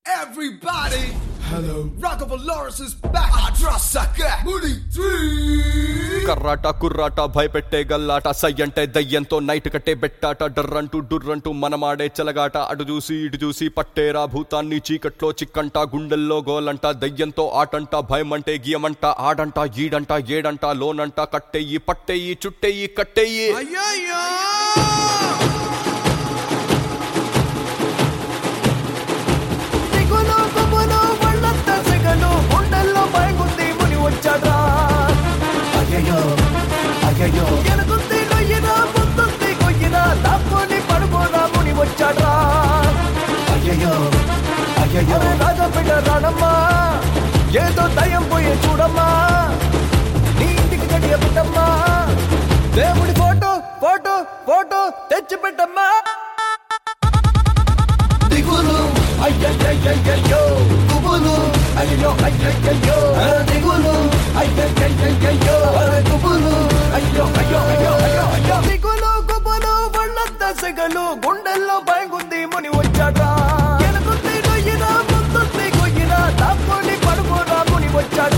Everybody, hello. Rockable Lawrence is back. Adrasaka, Moody three. కర్రాట కుర్రాట భయపెట్టే గల్లాట సై అంటే దయ్యంతో night కట్టే బెట్టాట డర్రంటూ డుర్రంటూ మనమాడే చెలగాట అటు చూసి ఇటు చూసి పట్టేరా భూతాన్ని చీకట్లో చిక్కంట గుండెల్లో గోలంట దయ్యంతో ఆటంట భయమంటే గియమంట ఆడంట ఈడంట ఏడంట లోనంట కట్టెయ్యి పట్టెయ్యి చుట్టెయ్యి కట్టెయ్యి Ayo, దిగులు గుబులు వాళ్ళంత సెగలు గుండెల్లో భయగుంది ముని వచ్చాడ్రా అయ్యయ్యో అయ్యయ్యో ఎనుకుంది కొయ్యినా ముందుంది కొయ్యినా దాక్కుని పడుకోరా ముని వచ్చాడ్రా అయ్యయ్యో అయ్యయ్యో రాజా బిడ్డ రానమ్మా ఏదో దయ్యం పోయే చూడమ్మా నీ ఇంటికి గడియ పెట్టమ్మా దేవుడి ఫోటో ఫోటో ఫోటో తెచ్చి పెట్టమ్మా దిగులు అయ్యయ్యయ్యయ్యో గుబులు అయ్యో అయ్యయ్యయ్యో దిగులు అయ్యయ్యయ్యయ్యో గుబులు అయ్యో అయ్యో అయ్యో అయ్యో అయ్యో దిగులు గుబులు వాళ్ళంత సెగలు గుండెల్లో భయగుంది ముని వచ్చాట ఎనుకుంది కొయ్యినా ముందుంది కొయ్యినా దాక్కుని పడుకోరా ముని వచ్చాట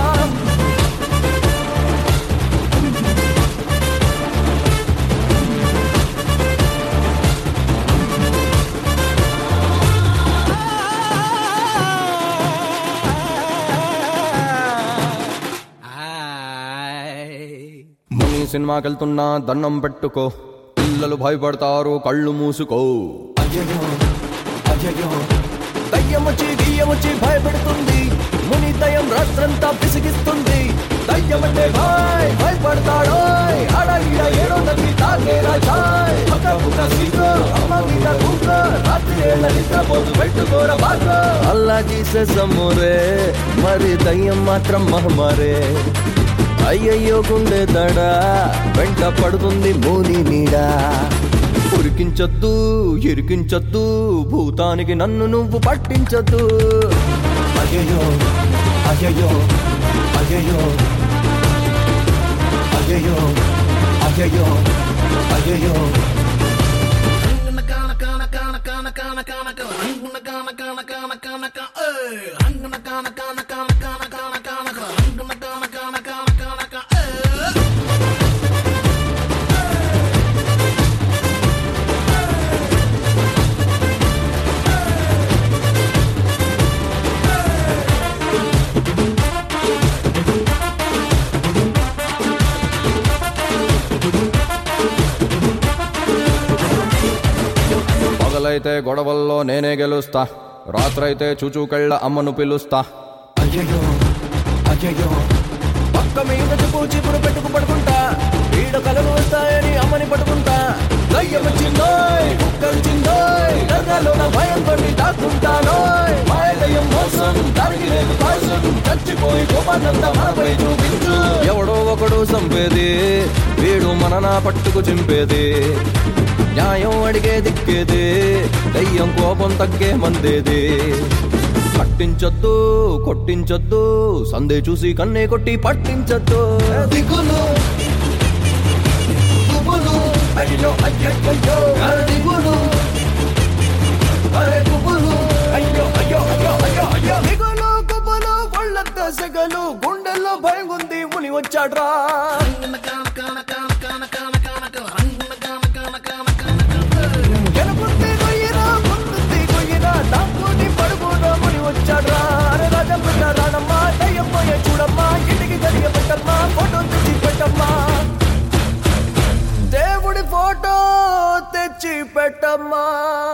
ముని సినిమాకి వెళ్తున్నా దండం పెట్టుకో పిల్లలు భయపడతారు కళ్ళు మూసుకో అయ్యయ్యో అయ్యయ్యో దయ్యమొచ్చి దయ్యమొచ్చి భయపెడుతుంది ముని దయ్యం రాత్రంతా పిసిగిస్తుంది దయ్యమంటే భాయ్ భయపడతాడో ఆడ ఈడ ఏడో నది తాగేరా చాయ్ పక్క పుక్క సీకో అమ్మ మీద కూక రాత్రి ఏళ్ళ నిద్రపోతు పెట్టుకోర బాగా అల్లా జీసస్ అమ్మోరే మరి దయ్యం మాత్రం మహమారే అయ్యయ్యో గుండె దడ వెంట పడుతుంది మూని నీడా ఉరికించొద్దు ఇరికించొద్దు భూతానికి నన్ను నువ్వు పట్టించొద్దు అయ్యయ్యో అయ్యయ్యో అయ్యయ్యో అయ్యయ్యో అయ్యయ్యో అయ్యయ్యో పగలైతే గొడవల్లో నేనే గెలుస్తా రాత్రైతే చూచూకెళ్ళ అమ్మను పిలుస్తా అయ్యయ్యో అయ్యయ్యో పక్క మీద చూపు చీపురు పెట్టుకు పడుకుంటా ఈడ కలలు వస్తాయని అమ్మని పట్టుకుంటా దయ్యం వచ్చిందోయ్ కుక్కలిచిందోయ్ నగలోన భయం పడి దాక్కుంటానోయ్ మాయ దయ్యం మోసం దానికి లేదు పాయసం చచ్చిపోయి కోపాన్నంతా మనపై చూపించు ఎవడో ఒకడు చంపేది వీడు మననా పట్టుకు చింపేది న్యాయం అడిగే దిక్కేది దయ్యం కోపం తగ్గే మందేది పట్టించొద్దు కొట్టించొద్దు సందే చూసి కన్నే కొట్టి పట్టించొద్దు దిగులు గుబులు అయ్యో అయ్యయ్యో దిగులు అరే గుబులు అయ్యో అయ్యో అయ్యో అయ్యో అయ్యో దిగులు గుబులు ఒళ్ళంత సెగలు గుండెల్లో భయం ఉంది ముని వచ్చాడ్రా గెలుపుంది కొయ్యిరా ముందుంది కొయ్యిరా దాక్కుని పడుకోరా ముని వచ్చాడ్రా అరే రాజా బిడ్డ రానమ్మా దయ్యం పోయే చూడమ్మా ఇంటికి గడియ పెట్టమ్మా ఫోటో తెచ్చి పెట్టమ్మా దేవుడి ఫోటో తెచ్చి పెట్టమ్మా